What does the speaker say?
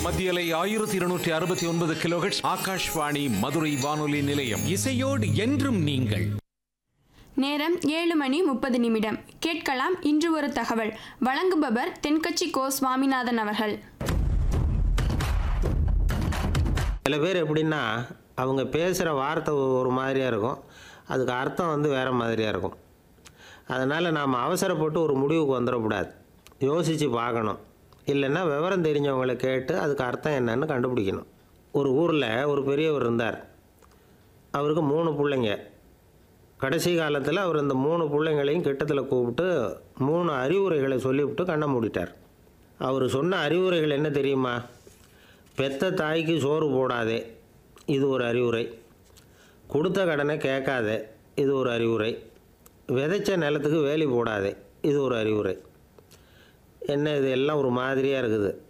மத்தியலை ஆயிரத்தி இருநூற்றி அறுபத்தி ஒன்பது கிலோஹெட்ஸ் ஆகாஷ்வாணி மதுரை வானொலி நிலையம் இசையோடு என்றும் நீங்கள் நேரம் ஏழு மணி முப்பது நிமிடம் கேட்கலாம் இன்று ஒரு தகவல் வழங்குபவர் தென்கட்சி கோ சுவாமிநாதன் அவர்கள் சில பேர் எப்படின்னா அவங்க பேசுகிற வார்த்தை ஒரு மாதிரியாக இருக்கும் அதுக்கு அர்த்தம் வந்து வேறு மாதிரியாக இருக்கும் அதனால் நாம் அவசரப்பட்டு ஒரு முடிவுக்கு வந்துடக்கூடாது யோசித்து பார்க்கணும் இல்லைன்னா விவரம் தெரிஞ்சவங்களை கேட்டு அதுக்கு அர்த்தம் என்னன்னு கண்டுபிடிக்கணும் ஒரு ஊரில் ஒரு பெரியவர் இருந்தார் அவருக்கு மூணு பிள்ளைங்க கடைசி காலத்தில் அவர் இந்த மூணு பிள்ளைங்களையும் கிட்டத்தில் கூப்பிட்டு மூணு அறிவுரைகளை சொல்லிவிட்டு கண்ணை மூடிட்டார் அவர் சொன்ன அறிவுரைகள் என்ன தெரியுமா பெத்த தாய்க்கு சோறு போடாதே இது ஒரு அறிவுரை கொடுத்த கடனை கேட்காதே இது ஒரு அறிவுரை விதைச்ச நிலத்துக்கு வேலி போடாதே இது ஒரு அறிவுரை என்ன இது எல்லாம் ஒரு மாதிரியாக இருக்குது